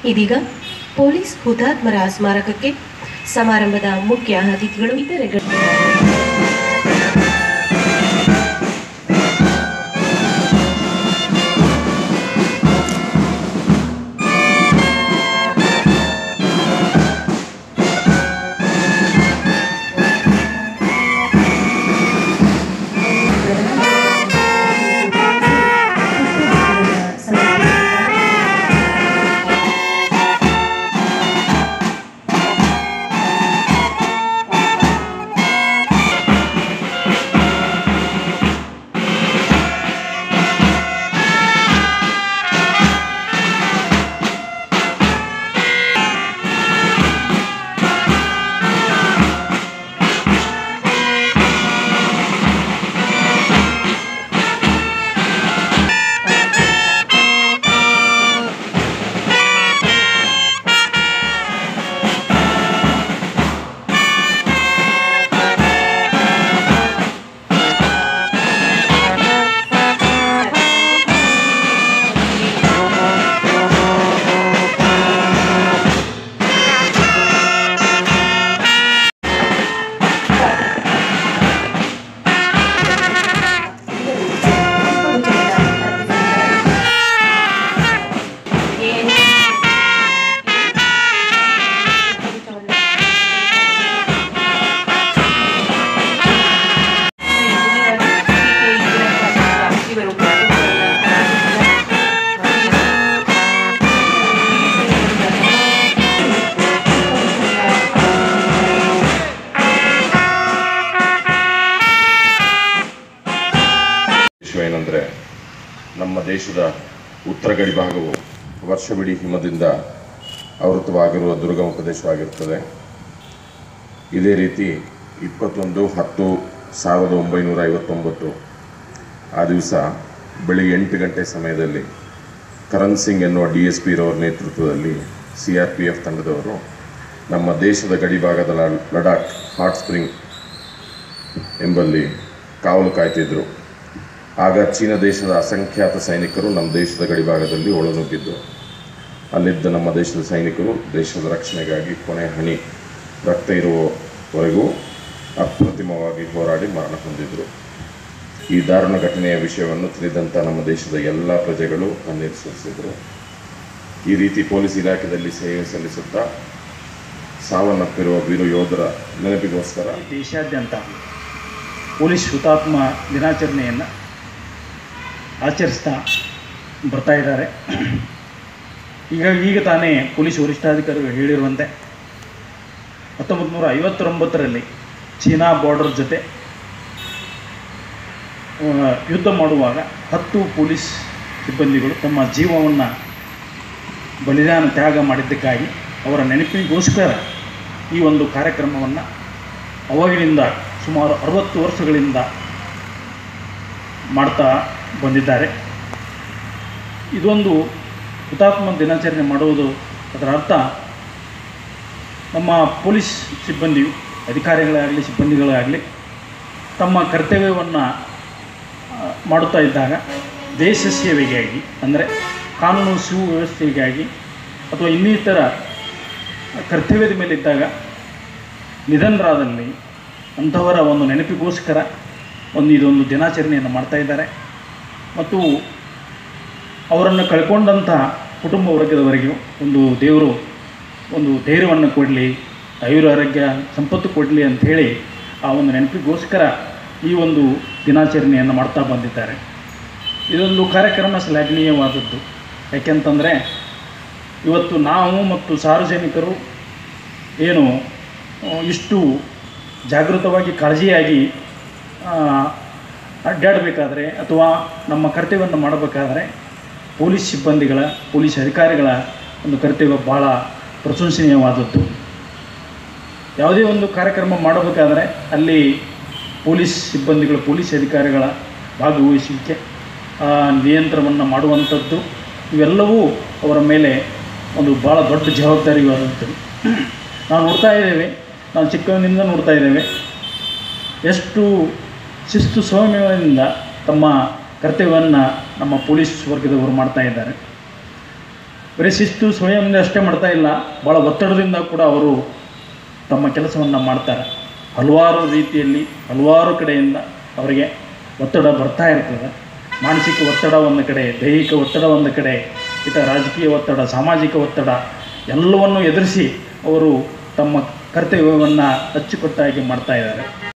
ಇದೀಗ ಪೊಲೀಸ್ ಹುತಾತ್ಮರ ಸ್ಮಾರಕಕ್ಕೆ ಸಮಾರಂಭದ ಮುಖ್ಯ ಅತಿಥಿಗಳು ಇತರೆ ಗಣ್ಯರು ವಿಷಯ ಏನಂದರೆ ನಮ್ಮ ದೇಶದ ಉತ್ತರ ಗಡಿ ಭಾಗವು ವರ್ಷವಿಡೀ ಹಿಮದಿಂದ ಆವೃತವಾಗಿರುವ ದುರ್ಗಮ ಪ್ರದೇಶವಾಗಿರುತ್ತದೆ ಇದೇ ರೀತಿ ಇಪ್ಪತ್ತೊಂದು ಹತ್ತು ಸಾವಿರದ ಒಂಬೈನೂರ ಐವತ್ತೊಂಬತ್ತು ಆ ದಿವಸ ಬೆಳಿಗ್ಗೆ ಎಂಟು ಗಂಟೆ ಸಮಯದಲ್ಲಿ ಕರಣ್ ಸಿಂಗ್ ಎನ್ನುವ ಡಿ ಎಸ್ ಪಿ ರವರ ನೇತೃತ್ವದಲ್ಲಿ ಸಿ ಆರ್ ಪಿ ಎಫ್ ತಂಡದವರು ನಮ್ಮ ದೇಶದ ಗಡಿ ಭಾಗದ ಲ- ಲಡಾಖ್ ಹಾಟ್ ಸ್ಪ್ರಿಂಗ್ ಎಂಬಲ್ಲಿ ಕಾವಲು ಕಾಯ್ತಿದ್ರು ಆಗ ಚೀನಾ ದೇಶದ ಅಸಂಖ್ಯಾತ ಸೈನಿಕರು ನಮ್ಮ ದೇಶದ ಗಡಿಭಾಗದಲ್ಲಿ ಒಳನುಗ್ಗಿದ್ದು ಅಲ್ಲಿದ್ದ ನಮ್ಮ ದೇಶದ ಸೈನಿಕರು ದೇಶದ ರಕ್ಷಣೆಗಾಗಿ ಕೊನೆ ಹನಿ ರಕ್ತ ಇರುವವರೆಗೂ ಅಪ್ರತಿಮವಾಗಿ ಹೋರಾಡಿ ಮರಣ ಹೊಂದಿದ್ರು ಈ ದಾರುಣ ಘಟನೆಯ ವಿಷಯವನ್ನು ತಿಳಿದಂಥ ನಮ್ಮ ದೇಶದ ಎಲ್ಲ ಪ್ರಜೆಗಳು ಕಣ್ಣೀರು ಸುರಿಸಿದರು ಈ ರೀತಿ ಪೊಲೀಸ್ ಇಲಾಖೆಯಲ್ಲಿ ಸೇವೆ ಸಲ್ಲಿಸುತ್ತಾ ಸಾವನ್ನಪ್ಪಿರುವ ವೀರ ಯೋಧರ ನೆನಪಿಗೋಸ್ಕರ ದೇಶಾದ್ಯಂತ ಪೊಲೀಸ್ ಹುತಾತ್ಮ ದಿನಾಚರಣೆಯನ್ನು ಆಚರಿಸ್ತಾ ಬರ್ತಾ ಇದ್ದಾರೆ ಈಗ ಈಗ ತಾನೇ ಪೊಲೀಸ್ ವರಿಷ್ಠಾಧಿಕಾರಿಗಳು ಹೇಳಿರುವಂತೆ ಹತ್ತೊಂಬತ್ತು ನೂರ ಐವತ್ತೊಂಬತ್ತರಲ್ಲಿ ಚೀನಾ ಬಾರ್ಡರ್ ಜೊತೆ ಆ, ಯುದ್ಧ ಮಾಡುವಾಗ ಹತ್ತು ಪೊಲೀಸ್ ಸಿಬ್ಬಂದಿಗಳು ತಮ್ಮ ಜೀವವನ್ನು ಬಲಿದಾನ ತ್ಯಾಗ ಮಾಡಿದ್ದಕ್ಕಾಗಿ ಅವರ ನೆನಪಿಗೋಸ್ಕರ ಈ ಒಂದು ಕಾರ್ಯಕ್ರಮವನ್ನು ಅವಾಗಿನಿಂದ ಸುಮಾರು ಅರವತ್ತು ವರ್ಷಗಳಿಂದ ಮಾಡ್ತಾ ಬಂದಿದ್ದಾರೆ ಇದೊಂದು ಹುತಾತ್ಮ ದಿನಾಚರಣೆ ಮಾಡುವುದು ಅದರ ಅರ್ಥ ನಮ್ಮ ಪೊಲೀಸ್ ಸಿಬ್ಬಂದಿಯು ಅಧಿಕಾರಿಗಳಾಗಲಿ ಸಿಬ್ಬಂದಿಗಳಾಗಲಿ ತಮ್ಮ ಕರ್ತವ್ಯವನ್ನು ಮಾಡುತ್ತಾ ಇದ್ದಾಗ ದೇಶ ಸೇವೆಗಾಗಿ ಅಂದರೆ ಕಾನೂನು ಸುವ್ಯವಸ್ಥೆಗಾಗಿ ಅಥವಾ ಇನ್ನಿತರ ಕರ್ತವ್ಯದ ಮೇಲೆ ಇದ್ದಾಗ ನಿಧನರಾದಲ್ಲಿ ಅಂಥವರ ಒಂದು ನೆನಪಿಗೋಸ್ಕರ ಒಂದು ಇದೊಂದು ದಿನಾಚರಣೆಯನ್ನು ಮಾಡ್ತಾ ಇದ್ದಾರೆ ಮತ್ತು ಅವರನ್ನು ಕಳ್ಕೊಂಡಂಥ ಕುಟುಂಬ ವರ್ಗದವರೆಗೂ ಒಂದು ದೇವರು ಒಂದು ಧೈರ್ಯವನ್ನು ಕೊಡಲಿ ಆಯುರಾರೋಗ್ಯ ಸಂಪತ್ತು ಕೊಡಲಿ ಅಂಥೇಳಿ ಆ ಒಂದು ನೆನಪಿಗೋಸ್ಕರ ಈ ಒಂದು ದಿನಾಚರಣೆಯನ್ನು ಮಾಡ್ತಾ ಬಂದಿದ್ದಾರೆ ಇದೊಂದು ಕಾರ್ಯಕ್ರಮ ಶ್ಲಾಘನೀಯವಾದದ್ದು ಯಾಕೆಂತಂದರೆ ಇವತ್ತು ನಾವು ಮತ್ತು ಸಾರ್ವಜನಿಕರು ಏನು ಆ, ಇಷ್ಟು ಜಾಗೃತವಾಗಿ ಕಾಳಜಿಯಾಗಿ ಆ, ಅಡ್ಡಾಡಬೇಕಾದ್ರೆ ಅಥವಾ ನಮ್ಮ ಕರ್ತವ್ಯವನ್ನು ಮಾಡಬೇಕಾದ್ರೆ ಪೊಲೀಸ್ ಸಿಬ್ಬಂದಿಗಳ ಪೊಲೀಸ್ ಅಧಿಕಾರಿಗಳ ಒಂದು ಕರ್ತವ್ಯ ಭಾಳ ಪ್ರಶಂಸನೀಯವಾದದ್ದು ಯಾವುದೇ ಒಂದು ಕಾರ್ಯಕ್ರಮ ಮಾಡಬೇಕಾದ್ರೆ ಅಲ್ಲಿ ಪೊಲೀಸ್ ಸಿಬ್ಬಂದಿಗಳು ಪೊಲೀಸ್ ಅಧಿಕಾರಿಗಳ ಭಾಗವಹಿಸುವಿಕೆ ಆ, ನಿಯಂತ್ರಣವನ್ನು ಮಾಡುವಂಥದ್ದು ಇವೆಲ್ಲವೂ ಅವರ ಮೇಲೆ ಒಂದು ಭಾಳ ದೊಡ್ಡ ಜವಾಬ್ದಾರಿಯಾದಂಥದ್ದು ನಾವು ನೋಡ್ತಾ ಇದ್ದೇವೆ ನಾವು ಚಿಕ್ಕವನಿಂದ ನೋಡ್ತಾ ಇದ್ದೇವೆ ಎಷ್ಟು ಶಿಸ್ತು ಸೌಮ್ಯದಿಂದ ತಮ್ಮ ಕರ್ತವ್ಯವನ್ನು ನಮ್ಮ ಪೊಲೀಸ್ ವರ್ಗದವರು ಮಾಡ್ತಾ ಇದ್ದಾರೆ ಬರೀ ಶಿಸ್ತು ಸ್ವಯಂದಿಂದ ಅಷ್ಟೇ ಮಾಡ್ತಾ ಇಲ್ಲ ಭಾಳ ಒತ್ತಡದಿಂದ ಕೂಡ ಅವರು ತಮ್ಮ ಕೆಲಸವನ್ನು ಮಾಡ್ತಾರೆ ಹಲವಾರು ರೀತಿಯಲ್ಲಿ ಹಲವಾರು ಕಡೆಯಿಂದ ಅವರಿಗೆ ಒತ್ತಡ ಬರ್ತಾ ಇರ್ತದೆ ಮಾನಸಿಕ ಒತ್ತಡ ಒಂದು ಕಡೆ ದೈಹಿಕ ಒತ್ತಡ ಒಂದು ಕಡೆ ಇತರ ರಾಜಕೀಯ ಒತ್ತಡ ಸಾಮಾಜಿಕ ಒತ್ತಡ ಎಲ್ಲವನ್ನು ಎದುರಿಸಿ ಅವರು ತಮ್ಮ ಕರ್ತವ್ಯವನ್ನು ಅಚ್ಚುಕಟ್ಟಾಗಿ ಮಾಡ್ತಾ ಇದ್ದಾರೆ